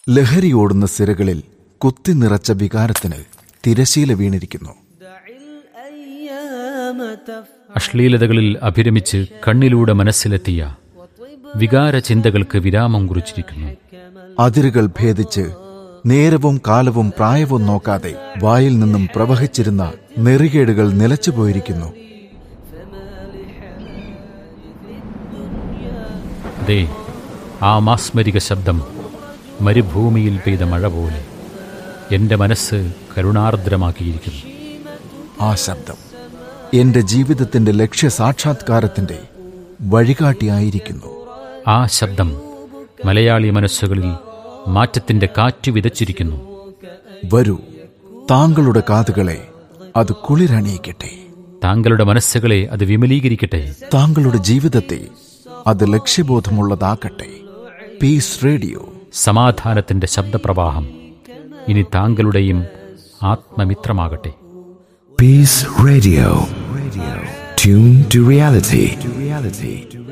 ലഹരിയോടുന്ന സിരകളിൽ കുത്തി നിറച്ച വികാരത്തിന് തിരശീല വീണിരിക്കുന്നു അശ്ലീലതകളിൽ അഭിരമിച്ച് കണ്ണിലൂടെ മനസ്സിലെത്തിയ വികാര ചിന്തകൾക്ക് വിരാമം കുറിച്ചിരിക്കുന്നു അതിരുകൾ ഭേദിച്ച് നേരവും കാലവും പ്രായവും നോക്കാതെ വായിൽ നിന്നും പ്രവഹിച്ചിരുന്ന നെറികേടുകൾ നിലച്ചുപോയിരിക്കുന്നു ദേ ആ മാസ്മരിക ശബ്ദം മരുഭൂമിയിൽ പെയ്ത മഴ പോലെ എന്റെ മനസ്സ് കരുണാർദ്രമാക്കിയിരിക്കുന്നു ആ ശബ്ദം എന്റെ ജീവിതത്തിന്റെ ലക്ഷ്യ സാക്ഷാത്കാരത്തിന്റെ വഴികാട്ടിയായിരിക്കുന്നു ആ ശബ്ദം മലയാളി മനസ്സുകളിൽ മാറ്റത്തിന്റെ കാറ്റ് വിതച്ചിരിക്കുന്നു വരൂ താങ്കളുടെ കാതുകളെ അത് കുളിരണിയിക്കട്ടെ താങ്കളുടെ മനസ്സുകളെ അത് വിമലീകരിക്കട്ടെ താങ്കളുടെ ജീവിതത്തെ അത് ലക്ഷ്യബോധമുള്ളതാക്കട്ടെ പീസ് റേഡിയോ സമാധാനത്തിന്റെ ശബ്ദപ്രവാഹം ഇനി താങ്കളുടെയും ആത്മമിത്രമാകട്ടെ Peace Radio. Radio. Tune to reality. To reality.